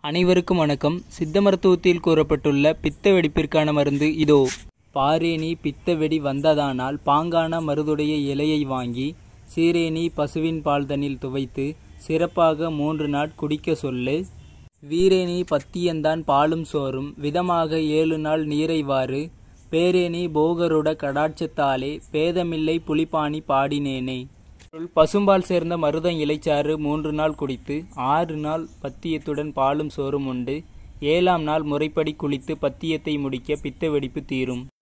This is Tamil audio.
அனைவருக்கும் வணக்கம் சித்த மருத்துவத்தில் கூறப்பட்டுள்ள பித்த வெடிப்பிற்கான மருந்து இதோ பாரேனி பித்த வெடி வந்ததானால் பாங்கான மருதுடைய இலையை வாங்கி சீரேனி பசுவின் பால்தனில் துவைத்து சிறப்பாக மூன்று நாட் குடிக்க சொல்லு வீரேனி பத்தியந்தான் பாலும் சோறும் விதமாக ஏழு நாள் நீரைவாறு பேரேனி போகருட கடாட்சத்தாலே பேதமில்லை புலிப்பாணி பாடினேனே பொருள் பசும்பால் சேர்ந்த மருதம் இலைச்சாறு மூன்று நாள் குடித்து ஆறு நாள் பத்தியத்துடன் பாலும் சோறும் உண்டு ஏழாம் நாள் முறைப்படி குளித்து பத்தியத்தை முடிக்க பித்த வெடிப்பு தீரும்